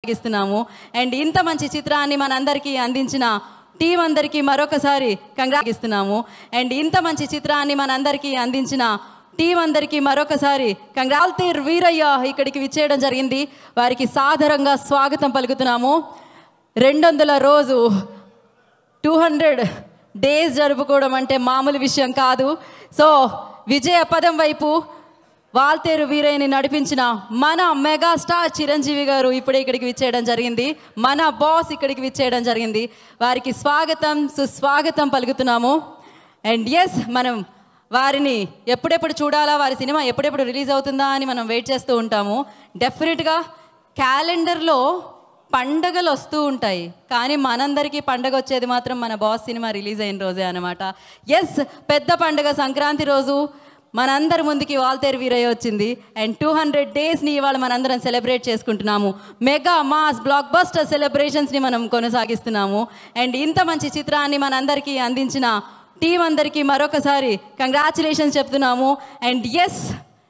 ఇస్తున్నాము అండ్ ఇంత మంచి చిత్రాన్ని మనందరికీ అందించిన టీం అందరికీ మరొకసారి కంగ్రా ఇస్తున్నాము అండ్ ఇంత మంచి చిత్రాన్ని మనందరికీ అందించిన టీం అందరికీ మరొకసారి కంగ్రాల్తీర్ వీరయ్య ఇక్కడికి విచ్చేయడం జరిగింది వారికి సాదరంగా స్వాగతం పలుకుతున్నాము రెండు వందల రోజు టూ హండ్రెడ్ డేస్ జరుపుకోవడం అంటే మామూలు విషయం కాదు సో విజయ పదం వైపు వాల్తేరు వీరయ్యని నడిపించిన మన మెగాస్టార్ చిరంజీవి గారు ఇప్పుడే ఇక్కడికి విచ్చేయడం జరిగింది మన బాస్ ఇక్కడికి విచ్చేయడం జరిగింది వారికి స్వాగతం సుస్వాగతం పలుకుతున్నాము అండ్ ఎస్ మనం వారిని ఎప్పుడెప్పుడు చూడాలా వారి సినిమా ఎప్పుడెప్పుడు రిలీజ్ అవుతుందా అని మనం వెయిట్ చేస్తూ ఉంటాము డెఫినెట్గా క్యాలెండర్లో పండగలు వస్తూ ఉంటాయి కానీ మనందరికీ పండగ వచ్చేది మాత్రం మన బాస్ సినిమా రిలీజ్ అయిన రోజే అనమాట ఎస్ పెద్ద పండగ సంక్రాంతి రోజు మనందరి ముందుకి వాల్తేరు వీరయ్య వచ్చింది అండ్ టూ హండ్రెడ్ డేస్ని ఇవాళ మనందరం సెలబ్రేట్ చేసుకుంటున్నాము మెగా మాస్ బ్లాక్ బస్టర్ సెలబ్రేషన్స్ని మనం కొనసాగిస్తున్నాము అండ్ ఇంత మంచి చిత్రాన్ని మనందరికీ అందించిన టీం అందరికీ మరొకసారి కంగ్రాచులేషన్స్ చెప్తున్నాము అండ్ ఎస్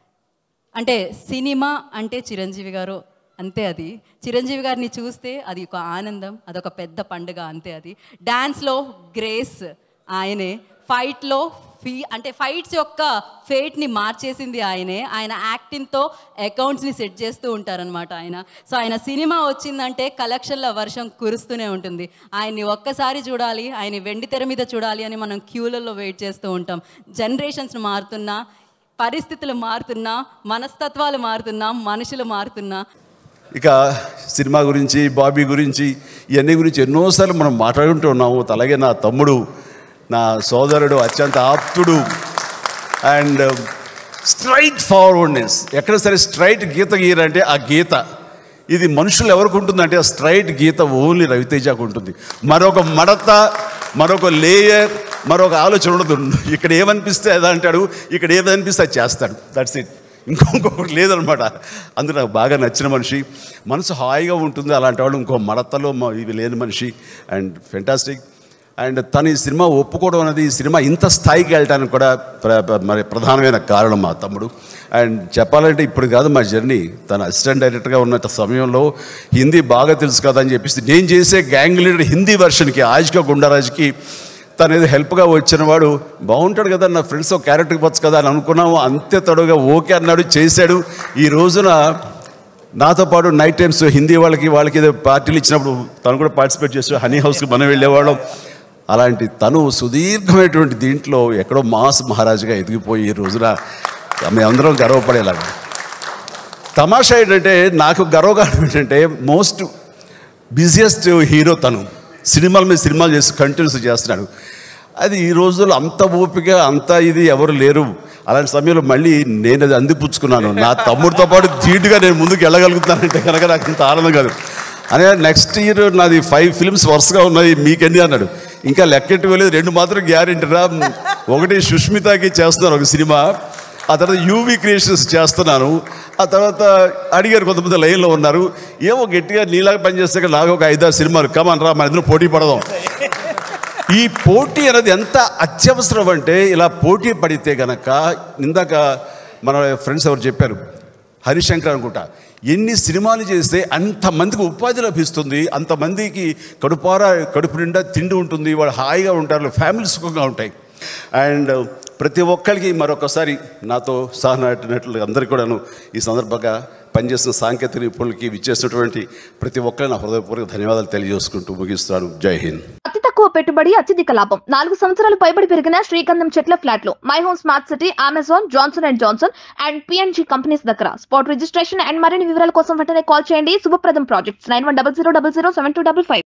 అంటే సినిమా అంటే చిరంజీవి గారు అంతే అది చిరంజీవి గారిని చూస్తే అది ఒక ఆనందం అదొక పెద్ద పండుగ అంతే అది డ్యాన్స్లో గ్రేస్ ఆయనే ఫైట్లో ఫీ అంటే ఫైట్స్ యొక్క ఫేట్ని మార్చేసింది ఆయనే ఆయన యాక్టింగ్తో అకౌంట్స్ని సెట్ చేస్తూ ఉంటారనమాట ఆయన సో ఆయన సినిమా వచ్చిందంటే కలెక్షన్ల వర్షం కురుస్తూనే ఉంటుంది ఆయన్ని ఒక్కసారి చూడాలి ఆయన వెండి తెర మీద చూడాలి అని మనం క్యూలలో వెయిట్ చేస్తూ ఉంటాం జనరేషన్స్ మారుతున్నా పరిస్థితులు మారుతున్నా మనస్తత్వాలు మారుతున్నా మనుషులు మారుతున్నా ఇక సినిమా గురించి బాబీ గురించి ఇవన్నీ గురించి ఎన్నోసార్లు మనం మాట్లాడుకుంటూ ఉన్నాము అలాగే నా తమ్ముడు నా సోదరుడు అత్యంత ఆప్తుడు అండ్ స్ట్రైట్ ఫార్వర్డ్నెస్ ఎక్కడ సరే స్ట్రైట్ గీత గీరంటే ఆ గీత ఇది మనుషులు ఎవరికి ఉంటుందంటే ఆ స్ట్రైట్ గీత ఓన్లీ రవితేజకు ఉంటుంది మరొక మడత మరొక లేయర్ మరొక ఆలోచన ఉండదు ఇక్కడ ఏమనిపిస్తే అది అంటాడు ఇక్కడ ఏదనిపిస్తే అది చేస్తాడు దట్స్ ఇట్ ఇంకొకటి లేదనమాట అందుకు నాకు బాగా నచ్చిన మనిషి మనసు హాయిగా ఉంటుంది అలాంటి వాళ్ళు ఇంకో మడతలో మ- ఇవి లేని మనిషి అండ్ ఫెంటాస్టిక్ అండ్ తను ఈ సినిమా ఒప్పుకోవడం అనేది ఈ సినిమా ఇంత స్థాయికి వెళ్ళడానికి కూడా ప్ర- ప్ర- మరి ప్రధానమైన కారణం మా తమ్ముడు అండ్ చెప్పాలంటే ఇప్పుడు కాదు మా జర్నీ తన అసిస్టెంట్ డైరెక్టర్గా ఉన్న సమయంలో హిందీ బాగా తెలుసు కదా అని చెప్పేసి నేను చేసే గ్యాంగ్ లీడర్ హిందీ వెర్షన్కి ఆజ్కా గుండారాజ్కి తను ఏదో హెల్ప్గా వచ్చిన వాడు బాగుంటాడు కదా నా ఫ్రెండ్స్ ఒక క్యారెక్టర్ ఇవ్వచ్చు కదా అని అనుకున్నాము అంతే తడుగా ఓకే అన్నాడు చేశాడు ఈ రోజున నాతో పాటు నైట్ టైమ్స్ హిందీ వాళ్ళకి వాళ్ళకి ఏదో పార్టీలు ఇచ్చినప్పుడు తను కూడా పార్టిసిపేట్ చేస్తూ హనీ హౌస్కి మనం వెళ్ళేవాళ్ళం అలాంటి తను సుదీర్ఘమైనటువంటి దీంట్లో ఎక్కడో మాస్ మహారాజుగా ఎదిగిపోయి ఈ రోజున మేమందరం గర్వపడేలాగా తమాషా ఏంటంటే నాకు గర్వకారణం ఏంటంటే మోస్ట్ బిజియెస్ట్ హీరో తను సినిమాల మీద సినిమాలు చేసి కంటిన్యూస్ చేస్తున్నాడు అది ఈ రోజుల్లో అంత ఓపిక అంత ఇది ఎవరు లేరు అలాంటి సమయంలో మళ్ళీ నేను అది అందిపుచ్చుకున్నాను నా తమ్ముడితో పాటు ధీటుగా నేను ముందుకు వెళ్ళగలుగుతానంటే కనుక నాకు ఇంత ఆనందం కాదు అనే నెక్స్ట్ ఇయర్ నాది ఫైవ్ ఫిల్మ్స్ వరుసగా ఉన్నాయి మీకెన్ని అన్నాడు ఇంకా లెక్కెట్టు వెళ్ళేది రెండు మాత్రం గ్యారెంటీ రా ఒకటి సుష్మితకి చేస్తున్నారు ఒక సినిమా ఆ తర్వాత యూవి క్రియేషన్స్ చేస్తున్నాను ఆ తర్వాత అడిగారు కొంతమంది లైన్లో ఉన్నారు ఏమో గట్టిగా నీలాగా పనిచేస్తే నాకు ఒక ఐదారు సినిమాలు కమాన్ రా మన ఇద్దరు పోటీ పడదాం ఈ పోటీ అనేది ఎంత అత్యవసరం అంటే ఇలా పోటీ పడితే గనక ఇందాక మన ఫ్రెండ్స్ ఎవరు చెప్పారు హరిశంకర్ అనుకుంటా ఎన్ని సినిమాలు చేస్తే అంతమందికి ఉపాధి లభిస్తుంది అంతమందికి కడుపార కడుపు నిండా తిండి ఉంటుంది వాళ్ళు హాయిగా ఉంటారు ఫ్యామిలీ సుఖంగా ఉంటాయి అండ్ ప్రతి ఒక్కరికి మరొకసారి నాతో సహనటినట్లు అందరికీ కూడాను ఈ సందర్భంగా పనిచేస్తున్న సాంకేతిక నిపుణులకి విచ్చేసినటువంటి ప్రతి ఒక్కరిని నా హృదయపూర్వక ధన్యవాదాలు తెలియజేసుకుంటూ ముగిస్తాను జై హింద్ అతి తక్కువ పెట్టుబడి అత్యధిక లాభం నాలుగు సంవత్సరాలు పైబడి పెరిగిన శ్రీకందం చెట్ల ఫ్లాట్లు my home smart city Amazon Johnson and Johnson and PNG companies దగ్గర స్పాట్ రిజిస్ట్రేషన్ అండ్ మరిన్ని వివరాల కోసం వెంటనే కాల్ చేయండి Shubhapradam projects nine one double zero double zero seven two double five